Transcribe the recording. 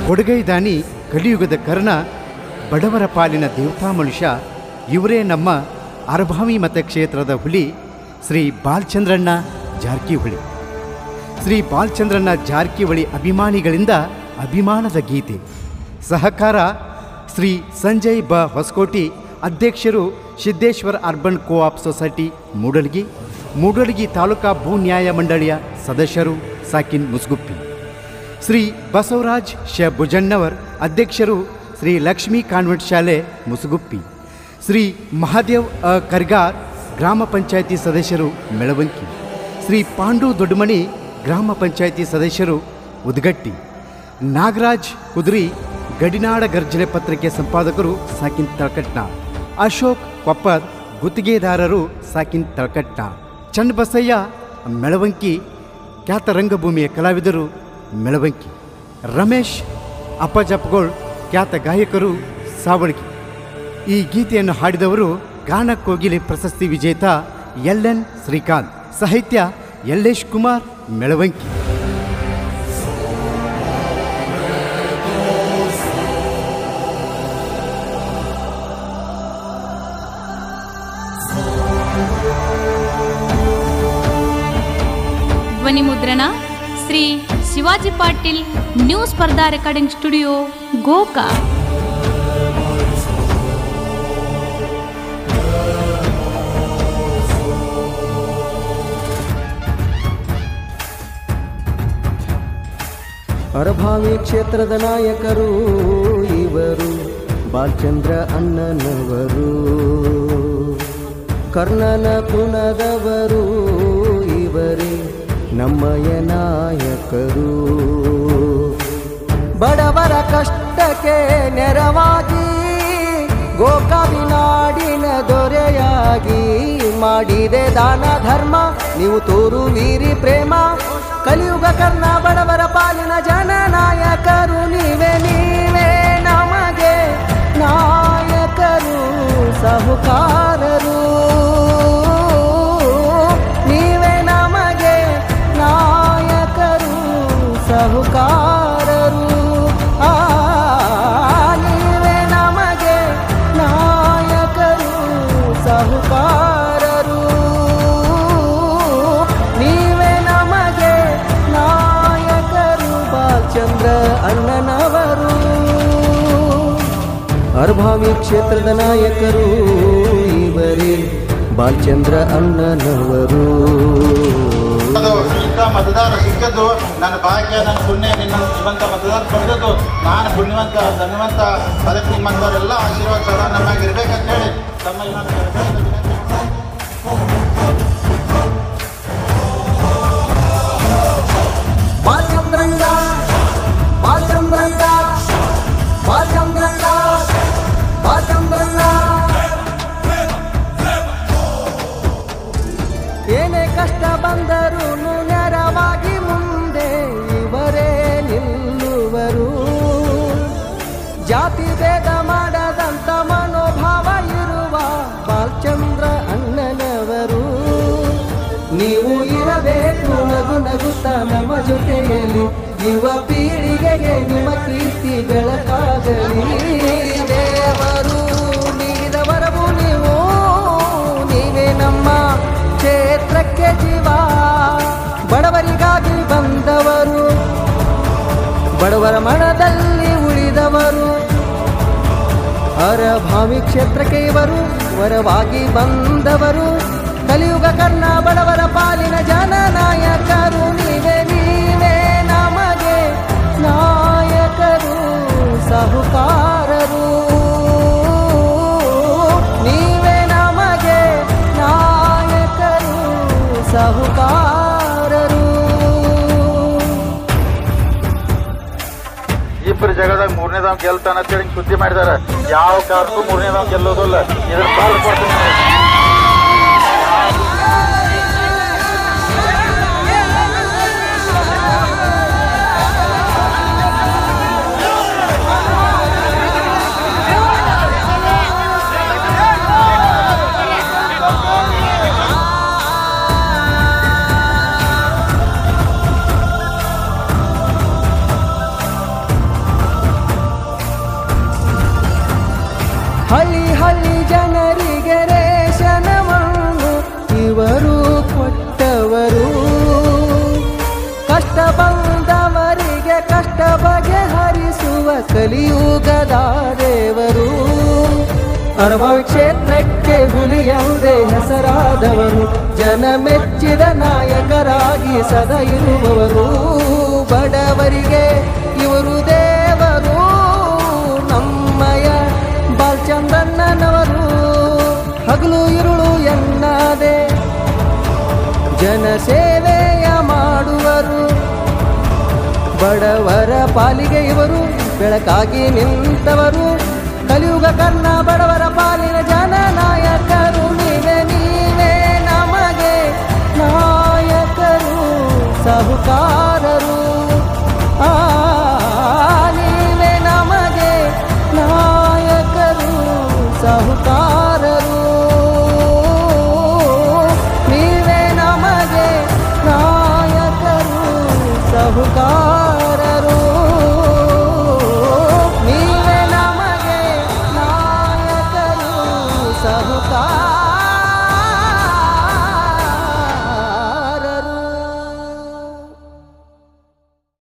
ಕೊಡುಗೈ ದಾನಿ ಕಲಿಯುಗದ ಕರ್ಣ ಬಡವರ ಪಾಲಿನ ದೇವತಾ ಮನುಷ್ಯ ಇವರೇ ನಮ್ಮ ಅರಭಾವಿ ಮತಕ್ಷೇತ್ರದ ಹುಲಿ ಶ್ರೀ ಬಾಲಚಂದ್ರಣ್ಣ ಜಾರಕಿಹೊಳಿ ಶ್ರೀ ಬಾಲಚಂದ್ರಣ್ಣ ಜಾರಕಿಹೊಳಿ ಅಭಿಮಾನಿಗಳಿಂದ ಅಭಿಮಾನದ ಗೀತೆ ಸಹಕಾರ ಶ್ರೀ ಸಂಜಯ್ ಬ ಹೊಸಕೋಟಿ ಅಧ್ಯಕ್ಷರು Siddeshwara urban co-op society Mudalagi Mudalagi taluka ಭೂ ನ್ಯಾಯ ಮಂಡಳಿಯ ಸದಸ್ಯರು ಸಾಕಿನ್ ಮುಸ್ಗುಪ್ಪಿ ಶ್ರೀ ಬಸವರಾಜ್ ಶ ಭುಜಣ್ಣವರ್ ಅಧ್ಯಕ್ಷರು ಶ್ರೀ ಲಕ್ಷ್ಮೀ ಕಾನ್ವೆಂಟ್ ಶಾಲೆ ಮುಸುಗುಪ್ಪಿ ಶ್ರೀ ಮಹಾದೇವ್ ಅ ಕರ್ಗಾರ್ ಗ್ರಾಮ ಪಂಚಾಯಿತಿ ಸದಸ್ಯರು ಮೆಳವಂಕಿ ಶ್ರೀ ಪಾಂಡು ದೊಡ್ಡಮಣಿ ಗ್ರಾಮ ಪಂಚಾಯಿತಿ ಸದಸ್ಯರು ಉದ್ಗಟ್ಟಿ ನಾಗರಾಜ್ ಕುದುರಿ ಗಡಿನಾಡ ಗರ್ಜನೆ ಪತ್ರಿಕೆ ಸಂಪಾದಕರು ಸಾಕಿನ್ ತಳಕಟ್ನ ಅಶೋಕ್ ಕೊಪ್ಪರ್ ಗುತ್ತಿಗೆದಾರರು ಸಾಕಿನ್ ತಳಕಟ್ನ ಚನ್ನಬಸಯ್ಯ ಮೆಳವಂಕಿ ಖ್ಯಾತ ರಂಗಭೂಮಿಯ ಕಲಾವಿದರು ಮೆಳವಂಕಿ ರಮೇಶ್ ಅಪ್ಪಜಪ್ಪಗೋಳ್ ಖ್ಯಾತ ಗಾಯಕರು ಸಾವಳಗಿ ಈ ಗೀತೆಯನ್ನು ಹಾಡಿದವರು ಗಾನ ಕೋಗಿಲೆ ಪ್ರಶಸ್ತಿ ವಿಜೇತ ಎಲ್ ಎನ್ ಶ್ರೀಕಾಂತ್ ಸಾಹಿತ್ಯ ಯಲ್ಲೇಶ್ ಕುಮಾರ್ ಮೆಳವಂಕಿ ಧ್ವನಿ ಮುದ್ರಣ Shri Shivaji Patil new Spardha recording studio Gokak Arabhavi ಕ್ಷೇತ್ರದ ನಾಯಕರು ಇವರು ಬಾಲಚಂದ್ರ ಅಣ್ಣನವರು ಕರ್ಣನ ಕುಣದವರು ಇವರೇ ನಮ್ಮಯ ನಾಯಕರು ಬಡವರ ಕಷ್ಟಕ್ಕೆ ನೆರವಾಗಿ ಗೋಕಾವಿನಾಡಿನ ದೊರೆಯಾಗಿ ಮಾಡಿದೆ ದಾನ ಧರ್ಮ ನೀವು ತೋರುವೀರಿ ಪ್ರೇಮ ಕಲಿಯುಗ ಕರ್ಣ ಬಡವರ ಪಾಲಿನ ಜನನಾಯಕರು ನೀವೇ ನೀವೇ ನಮಗೆ ನಾಯಕರು ಸಾಹುಕಾರರು ನೀವೇ ನಮಗೆ ನಾಯಕರು ಸಾಹುಕಾರರು ಆ ನೀವೇ ನಮಗೆ ನಾಯಕರು ಸಾಹುಕಾರರು ನೀವೇ ನಮಗೆ ನಾಯಕರು ಬಾಲಚಂದ್ರ ಅಣ್ಣನವರು ಅರ್ಭಾವಿ ಕ್ಷೇತ್ರದ ನಾಯಕರು ಇವರೇ ಬಾಲಚಂದ್ರ ಅಣ್ಣನವರು ಅದು ಇಂಥ ಮತದಾರ ಸಿಕ್ಕದ್ದು ನನ್ನ ಭಾಗ್ಯ ನನ್ನ ಪುಣ್ಯ ನಿನ್ನ ನಿಮ್ಮಂಥ ಮತದಾರ ಪಡೆದದ್ದು ನಾನು ಪುಣ್ಯವಂತ ಧನ್ಯವಂತ ಅದಕ್ಕೆ ನಿಮ್ಮಂಥವರೆಲ್ಲ ಆಶೀರ್ವಾದ ಸದಾ ನಮಗಿರ್ಬೇಕಂತ ಹೇಳಿ ತಮ್ಮಲ್ಲಿ ನಾನು ಕೇಳ್ಕೊಳ್ತಾ ಇದ್ದೀನಿ. ಬಾಲಚಂದ್ರಂಗ ಬಾಲಚಂದ್ರಂಗ ಬಾಲಚಂದ್ರಂಗ ಬಾಲಚಂದ್ರಂಗ ಏನೇ ಕಷ್ಟ ಬಂದರೂ ನೆರವಾಗಿ ಮುಂದೆ ಇವರೇ ನಿಲ್ಲುವರು ಜಾತಿ ಭೇದ ಮಾಡದಂತ ಮನೋಭಾವ ಇರುವ ಬಾಲಚಂದ್ರ ಅಣ್ಣನವರು ನೀವು ಇರಬೇಕು ನಗು ನಗುತ್ತಾ ನಮ್ಮ ಜೊತೆಯಲ್ಲಿ ಯುವ ಪೀಳಿಗೆಗೆ ನಿಮ್ಮ ಕೀರ್ತಿ ಬೆಳಕಾಗಲಿ ದೇವರು ನೀಡಿದ ವರವು ನೀವು ನೀವೇ ನಮ್ಮ ಕ್ಷೇತ್ರಕ್ಕೆ ಜೀವ ಬಡವರಿಗಾಗಿ ಬಂದವರು ಬಡವರ ಮನದಲ್ಲಿ ಉಳಿದವರು ಅರಭಾವಿ ಕ್ಷೇತ್ರಕ್ಕೆ ಇವರು ವರವಾಗಿ ಬಂದವರು ಕಲಿಯುಗ ಕರ್ಣ ಬಡವರ ಪಾಲಿನ ಜನನಾಯಕರು ನೀವೇ ನೀವೇ ನಮಗೆ ನಾಯಕರು ಸಾಹುಕಾರರು ನೀವೇ ನಮಗೆ ನಾಯಕರು ಸಾಹುಕಾರರು ಇಬ್ಬರು ಜಗದಾಗ ಮೂರನೇದವ್ ಗೆಲ್ತಾನ ಅಂತೇಳಿ ಹಿಂಗ್ ಸುದ್ದಿ ಮಾಡಿದಾರ ಯಾವ ಕಾರಣಕ್ಕೂ ಮೂರನೇದವ್ ಗೆಲ್ಲೋದಿಲ್ಲ ಇದನ್ನ ಪಾಲ್ ಕೊಡ್ತೀನಿ ಕಲಿಯುಗದ ದೇವರು ಅರಬಾವಿ ಕ್ಷೇತ್ರಕ್ಕೆ ಹುಲಿಯಂದೇ ಹೆಸರಾದವರು ಜನ ಮೆಚ್ಚಿದ ನಾಯಕರಾಗಿ ಸದಾ ಇರುವವರು ಬಡವರಿಗೆ ಇವರು ದೇವರು ನಮ್ಮಯ ಬಾಲ್ಚಂದ್ರಣ್ಣನವರು ಹಗಲು ಇರುಳು ಎನ್ನದೆ ಜನಸೇವೆಯ ಮಾಡುವರು ಬಡವರ ಪಾಲಿಗೆ ಇವರು ಬೆಳಕಾಗಿ ನಿಂತವರು ಕಲಿಯುಗ ಕರ್ಣ ಬಡವರ ಪಾಲಿನ ಜನ